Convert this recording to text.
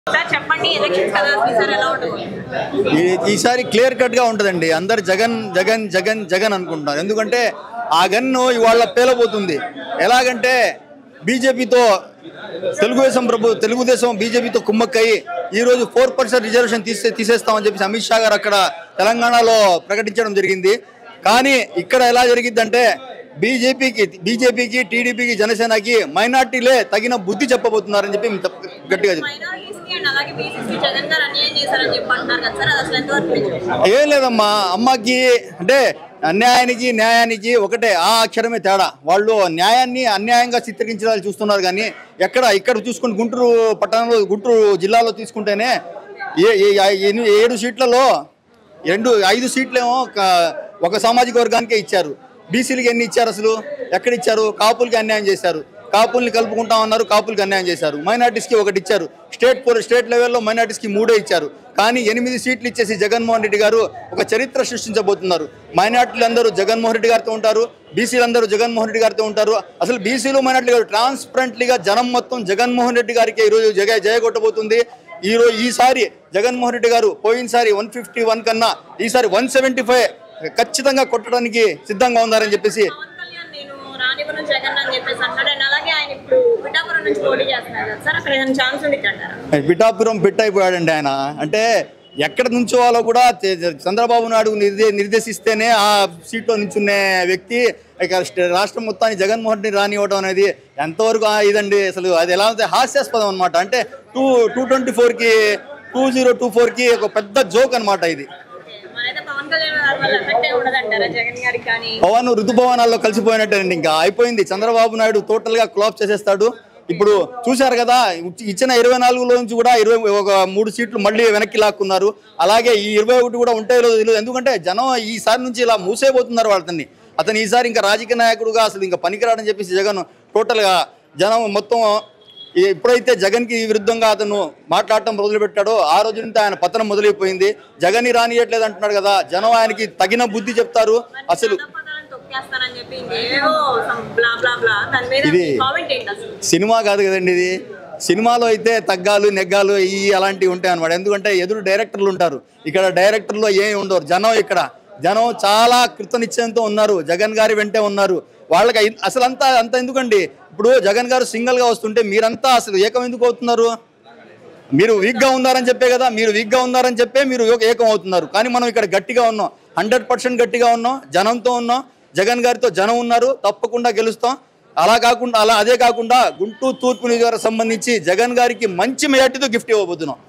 Sir చెప్పండి elections కదా ఈసారి ఎలా ఉంటుంది ఈ- ఈసారి క్లియర్ కట్ గా ఉంటదండి అందరు జగన్ జగన్ జగన్ జగన్ అనుకుంటున్నారు ఎందుకంటే ఆ గన్ను ఇవాళ పేలబోతుంది ఎలాగంటే బీజేపీతో తెలుగుదేశం ప్రభు తెలుగుదేశం బీజేపీతో కుమ్మక్కయి ఈ రోజు ఫోర్ పర్సెంట్ రిజర్వేషన్ తీసే తీసేస్తామని చెప్పేసి అమిత్ షా గారు అక్కడ తెలంగాణలో ప్రకటించడం జరిగింది కానీ ఇక్కడ ఎలా జరిగిద్దంటే బీజేపీకి బీజేపీకి టీడీపీకి జనసేనకి మైనార్టీలే తగిన బుద్ధి చెప్పబోతున్నారని చెప్పి మేము తప్ప- గట్టిగా చెప్తాం మైనారిటీస్ కి అండ్ అలాగే బీసీస్ కి జగన్ గారు అన్యాయం చేశారని చెప్పి అంటున్నారు కదా సార్ అది అసలు ఎంతవరకు నిజం? ఏం లేదమ్మా అమ్మకి అంటే అన్యాయానికి న్యాయానికి ఒకటే ఆ అక్షరమే తేడా వాళ్ళు న్యాయాన్ని అన్యాయంగా చిత్రీకరించాలని చూస్తున్నారు కానీ ఎక్కడ ఇక్కడ చూసుకుని గుంటూరు పట్టణంలో గుంటూరు జిల్లాలో తీసుకుంటేనే ఏ ఏ- ఎన్ని- ఏడు సీట్లలో రెండు ఐదు సీట్లేమో ఒక- ఒక సామాజిక వర్గానికే ఇచ్చారు బీసీలకి ఎన్ని ఇచ్చారు అసలు ఎక్కడ ఇచ్చారు కాపులకి అన్యాయం చేశారు కాపుల్ని కలుపుకుంటా ఉన్నారు కాపులకి అన్యాయం చేశారు మైనార్టీస్కి ఒకటి ఇచ్చారు స్టేట్ పోల్- స్టేట్ లెవెల్లో మైనార్టీస్కి మూడే ఇచ్చారు కానీ ఎనిమిది సీట్లు ఇచ్చేసి జగన్మోహన్ రెడ్డి గారు ఒక చరిత్ర సృష్టించబోతున్నారు మైనార్టీలు అందరూ జగన్మోహన్ రెడ్డి గారితో ఉంటారు బీసీలు అందరూ జగన్మోహన్ రెడ్డి గారితో ఉంటారు అసలు బీసీలు మైనార్టీలు గారు ట్రాన్స్పరెంట్లీగా జనం మొత్తం జగన్మోహన్ రెడ్డి గారికి ఈరోజు జగ జయగొట్టబోతుంది ఈ రోజు ఈసారి జగన్మోహన్ రెడ్డి గారు పోయినసారి వన్ ఫిఫ్టీ వన్ కన్నా ఈసారి వన్ సెవెంటీ ఫైవ్ ఖచ్చితంగా కొట్టడానికి సిద్ధంగా ఉన్నారని చెప్పేసి పవన్ కళ్యాణ్ నేను రాణిపురం జగన్ అని చెప్పేసి అంటాడు అండ్ అలాగే ఆయన ఇప్పుడు పిఠాపురం నుంచి పోటీ చేస్తున్నారు కదా సార్ అక్కడ ఏదైనా ఛాన్స్ ఉంది అంటారా పిఠాపురం పిట్ అయిపోయాడండి ఆయన అంటే ఎక్కడ నుంచోవాలో కూడా తె- చంద్రబాబు నాయుడు నిర్దే నిర్దేశిస్తేనే ఆ సీట్లో నించునే వ్యక్తి ఇక స్ట- రాష్ట్రం మొత్తాన్ని జగన్మోహన్ రెడ్డి రానివ్వడం అనేది ఎంతవరకు ఆ ఇదండి అసలు అది ఎలా ఉంది హాస్యాస్పదం అనమాట అంటే టూ టూ ట్వంటీ ఫోర్కి టూ జీరో టూ ఫోర్కి ఒక పెద్ద జోక్ అనమాట ఇది ఓకే. మరైతే పవన్ కళ్యాణ్ గారి వల్ల ఎఫెక్ట్ ఏ ఉండదు అంటారా జగన్ గారికి కానీ పవన్ ఋతుభవనాల్లో కలిసిపోయినట్టండి ఇంకా అయిపోయింది చంద్రబాబు నాయుడు టోటల్ గా క్లాప్ చేసేస్తాడు ఇప్పుడు చూశారు కదా ఇచ్చి- ఇచ్చిన ఇరవై నాలుగులో నుంచి కూడా ఇరవై ఒక మూడు సీట్లు మళ్ళీ వెనక్కి లాక్కున్నారు అలాగే ఈ ఇరవై ఒకటి కూడా ఉంటాయో లేదో తెలియదు ఎందుకంటే జనం ఈసారి నుంచి ఇలా మూసేపోతున్నారు వాళ్ళని అతను ఈసారి ఇంకా రాజకీయ నాయకుడుగా అసలు ఇంకా పనికిరాడని చెప్పేసి జగన్ టోటల్ గా జనం మొత్తం ఈ- ఎప్పుడైతే జగన్ కి విరుద్ధంగా అతను మాట్లాడటం మొదలుపెట్టాడో ఆ రోజు నుంచి ఆయన పతనం మొదలైపోయింది జగన్ రానియట్లేదు అంటున్నాడు కదా జనం ఆయనకి తగిన బుద్ధి చెప్తారు అసలు పదాలను తొక్కేస్తానని చెప్పి ఇంకేవో బ్లా బ్లా బ్లా దాని మీద ఇది- కామెంట్ ఏంటి అసలు సినిమా కాదు కదండి ఇది సినిమాలో అయితే తగ్గాలు నెగ్గాలు ఈ అలాంటివి ఉంటాయి అనమాట ఎందుకంటే ఎదురు డైరెక్టర్లు ఉంటారు ఇక్కడ డైరెక్టర్లో ఏమి ఉండరు జనం ఇక్కడ జనం చాలా కృతనిశ్చయంతో ఉన్నారు జగన్ గారి వెంటే ఉన్నారు వాళ్ళకి అయి- అసలు అంతా అంత ఎందుకండి ఇప్పుడు జగన్ గారు సింగిల్ గా వస్తుంటే మీరంతా అసలు ఏకం ఎందుకు అవుతున్నారు మీరు వీక్ గా ఉన్నారని చెప్పే కదా మీరు వీక్ గా ఉన్నారని చెప్పే మీరు ఏక- ఏకం అవుతున్నారు కానీ మనం ఇక్కడ గట్టిగా ఉన్నాం హండ్రెడ్ పర్సెంట్ గట్టిగా ఉన్నాం జనంతో ఉన్నాం జగన్ గారితో జనం ఉన్నారు తప్పకుండా గెలుస్తాం అలా కాకుండా అలా అదే కాకుండా గుంటూరు తూర్పు నియోజకవర్గం సంబంధించి జగన్ గారికి మంచి మెజార్టీతో గిఫ్ట్ ఇవ్వబోతున్నాం